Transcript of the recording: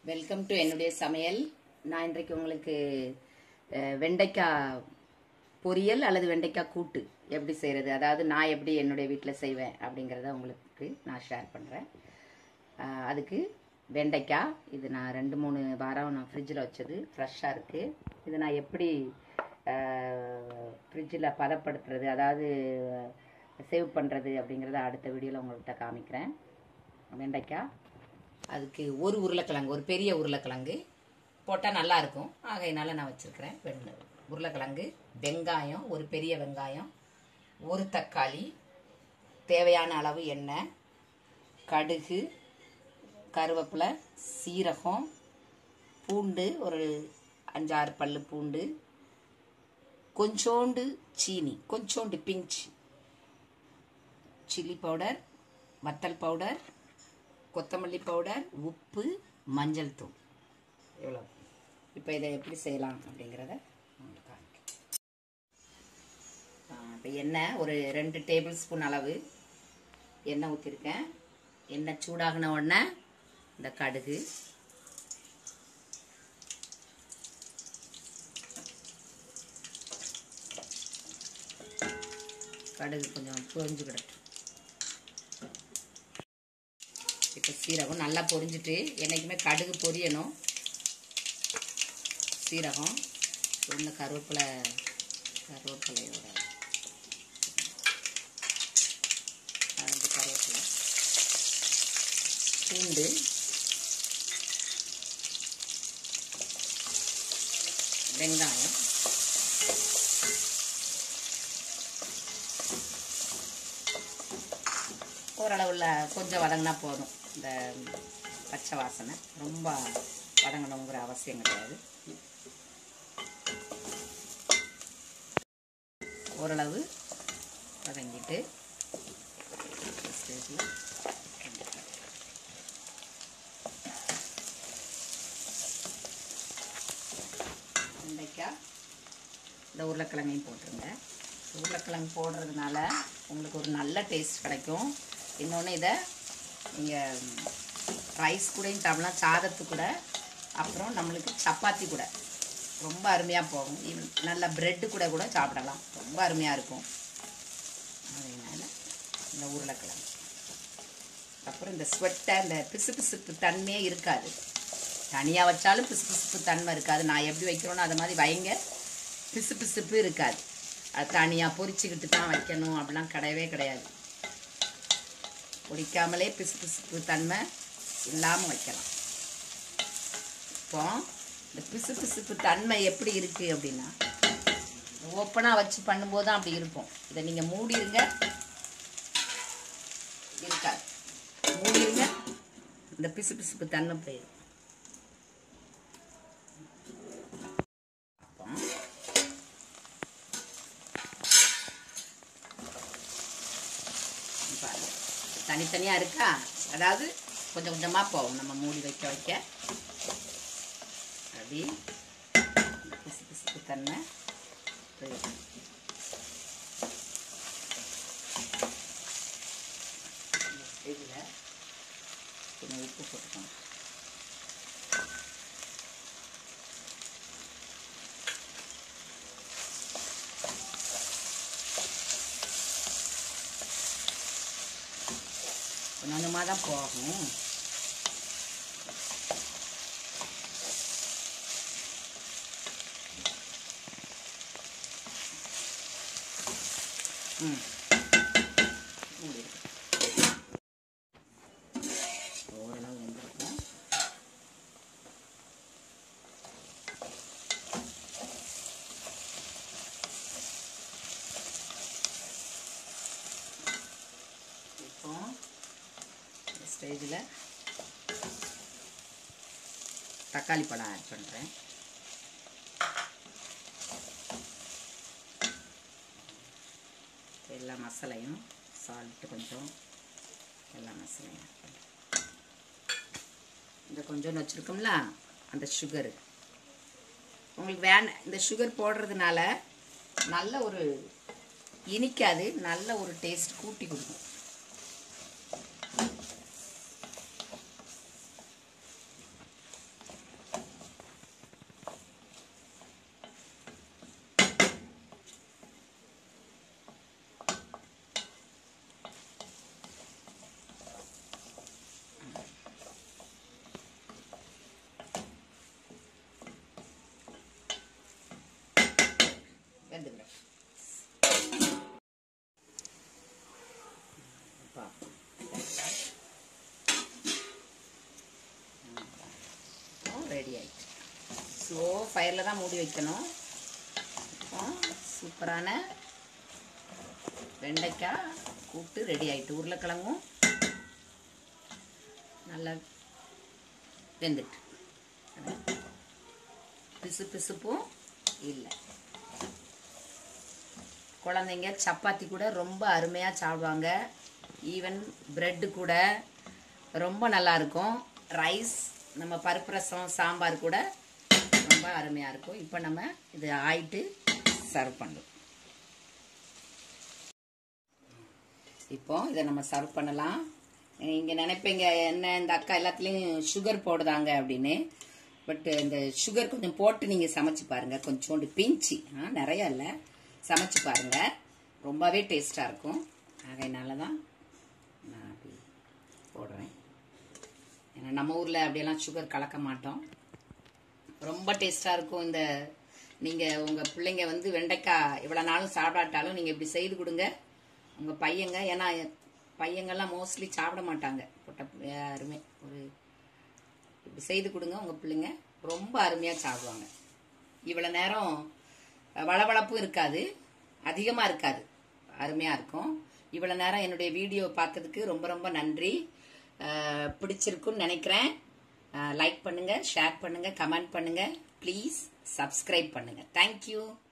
welcome to என்னுடைய சமையல் நான் இன்றைக்கு உங்களுக்கு அஹ், வெண்டைக்காய் பொரியல் அல்லது வெண்டைக்காய் கூட்டு எப்படி செய்கிறது அதாவது நான் எப்படி என்னுடைய வீட்டில் செய்வேன் அப்படிங்கிறத உங்களுக்கு நான் ஷேர் பண்ணுறேன் அதுக்கு வெண்டைக்காய் இது நான் ரெண்டு மூணு வாரம் நான் ஃப்ரிட்ஜில் வச்சது ஃப்ரெஷ்ஷாக இருக்குது இது நான் எப்படி ஃப்ரிட்ஜில் பதப்படுத்துறது அதாவது சேவ் பண்ணுறது அப்படிங்கிறத அடுத்த வீடியோவில் உங்கள்கிட்ட காமிக்கிறேன் வெண்டைக்காய் அதுக்கு ஒரு உருளைக்கிழங்கு ஒரு பெரிய உருளைக்கிழங்கு போட்டால் நல்லா இருக்கும் ஆகையினால நான் வச்சுருக்கிறேன் வெண்ண உருளைக்கிழங்கு வெங்காயம் ஒரு பெரிய வெங்காயம் ஒரு தக்காளி தேவையான அளவு எண்ணெய் கடுகு கருவேப்பிலை சீரகம் பூண்டு ஒரு அஞ்சாறு பல்லு பூண்டு கொஞ்சோண்டு சீனி கொஞ்சோண்டு பிஞ்ச் சில்லி பவுடர் வத்தல் பவுடர் கொத்தமல்லி பவுடர் உப்பு மஞ்சள் தூள் இவ்வளோ இப்போ இதை எப்படி செய்யலாம் அப்படிங்கிறத உங்களுக்கு காமிக்கிறேன் இப்போ எண்ணெய் ஒரு ரெண்டு டேபிள் ஸ்பூன் அளவு எண்ணெய் ஊற்றிருக்கேன் எண்ணெய் சூடாகின உடனே இந்த கடுகு கடுகு கொஞ்சம் பொரிஞ்சுக்கிடட்டும் இப்போ சீரகம் நல்லா பொரிஞ்சிட்டு என்றைக்குமே கடுகு பொரியணும் சீரகம் உள்ள கருவேப்பிலை கருவேப்பிலையோட அஞ்சு கருவேப்பிலை பூண்டு வெங்காயம் ஓரளவுல கொஞ்சம் வதங்கினா போதும் இந்த பச்சை வாசனை ரொம்ப வதங்கணுங்கிற அவசியம் கிடையாது ஓரளவு வதங்கிட்டு ஸ்டேஜில் வெண்டைக்காய் இந்த உருளைக்கிழங்கையும் போட்டுருங்க உருளைக்கிழங்கு போடுறதுனால உங்களுக்கு ஒரு நல்ல டேஸ்ட் கிடைக்கும் இன்னொன்று இதை நீங்கள் ரைஸ் கூடயும் சாப்பிடலாம் சாதத்து கூட அப்புறம் நம்மளுக்கு சப்பாத்தி கூட ரொம்ப அருமையாக போகும் ஈவன் நல்ல ப்ரெட்டு கூட கூட சாப்பிடலாம் ரொம்ப அருமையாக இருக்கும் அதனால் இந்த உருளைக்கிழங்கு அப்புறம் இந்த ஸ்வெட்டை இந்த பிசு பிசுப்பு தன்மையே இருக்காது தனியாக வச்சாலும் பிசு பிசுப்பு தன்மை இருக்காது நான் எப்படி வைக்கிறோனோ அது மாதிரி வைங்க பிசு பிசுப்பு இருக்காது அது தனியாக பொரிச்சுக்கிட்டு தான் வைக்கணும் அப்படிலாம் கிடையவே கிடையாது பொடிக்காமலே பிசு பிசுப்பு தன்மை இல்லாமல் வைக்கலாம் இப்போ இந்த பிசு பிசுப்பு தன்மை எப்படி இருக்குது அப்படின்னா ஓப்பனாக வச்சு பண்ணும்போது தான் அப்படி இருக்கும் இதை நீங்கள் மூடிருங்க இருக்காது மூடிருங்க இந்த பிசு பிசுப்பு தன்மை போயிடும் அப்போ பாருங்க தனித்தனியாக இருக்கா அதாவது கொஞ்சம் கொஞ்சமாக போகும் நம்ம மூடி வைக்க வைக்க அப்படி இந்த பிசு பிசுப்பு தன்மை போயிடும் இதில் கொஞ்சம் உப்பு போட்டுக்கணும் கொஞ்சம் கொஞ்சமாக தான் போகும் ம் மூடி ஓரளவு வெந்திருக்கும் இப்போ இந்த ஸ்டேஜில் தக்காளி பழம் ஆட் பண்ணுறேன் எல்லா மசாலையும் சால்ட்டு கொஞ்சம் எல்லா மசாலையும் ஆட் பண்ணுறேன் இந்த கொஞ்சோண்டு வச்சுருக்கோம்ல அந்த சுகரு உங்களுக்கு வேண இந்த சுகர் போடுறதுனால நல்ல ஒரு இனிக்காது நல்ல ஒரு டேஸ்ட் கூட்டி கொடுக்கும் ரெடி ஆயிடுச்சு ஸ்லோ ஃபயரில் தான் மூடி வைக்கணும் இப்போ சூப்பரான வெண்டைக்காய் கூட்டு ரெடி ஆயிட்டு உருளைக்கிழங்கும் நல்லா வெந்துட்டு பிசு பிசுப்பும் இல்லை குழந்தைங்க சப்பாத்தி கூட ரொம்ப அருமையாக சாப்பிடுவாங்க ஈவன் பிரெட்டு கூட ரொம்ப நல்லா இருக்கும் ரைஸ் நம்ம பருப்பு ரசம் சாம்பார் கூட ரொம்ப அருமையாக இருக்கும் இப்போ நம்ம இது ஆயிட்டு சர்வ் பண்ணுறோம் இப்போ இதை நம்ம சர்வ் பண்ணலாம் நீங்கள் நினைப்பீங்க என்ன இந்த அக்கா எல்லாத்துலேயும் சுகர் போடுதாங்க அப்படின்னு பட் இந்த சுகர் கொஞ்சம் போட்டு நீங்கள் சமைச்சு பாருங்க கொஞ்சோண்டு பிஞ்சி ஆ நிறைய இல்லை சமைச்சு பாருங்க ரொம்பவே டேஸ்டாக இருக்கும் அதனால தான் நான் அப்படி போடுறேன் ஏன்னா நம்ம ஊரில் அப்படியெல்லாம் சுகர் கலக்க மாட்டோம் ரொம்ப டேஸ்டாக இருக்கும் இந்த நீங்கள் உங்கள் பிள்ளைங்க வந்து வெண்டைக்காய் இவ்வளோ நாளும் சாப்பிடாட்டாலும் நீங்கள் இப்படி செய்து கொடுங்க உங்கள் பையங்க ஏன்னா பையங்கள்லாம் மோஸ்ட்லி சாப்பிட மாட்டாங்க பொட்ட யாருமே ஒரு இப்படி செய்து கொடுங்க உங்கள் பிள்ளைங்க ரொம்ப அருமையாக சாப்பிடுவாங்க இவ்வளோ நேரம் வளவளப்பும் இருக்காது அதிகமாக இருக்காது அருமையாக இருக்கும் இவ்வளோ நேரம் என்னுடைய வீடியோ பார்த்ததுக்கு ரொம்ப ரொம்ப நன்றி அஹ், பிடிச்சிருக்குன்னு நினைக்கிறேன் லைக் பண்ணுங்கள் ஷேர் பண்ணுங்கள் கமெண்ட் பண்ணுங்கள் ப்ளீஸ் சப்ஸ்கிரைப் பண்ணுங்கள் தேங்க்யூ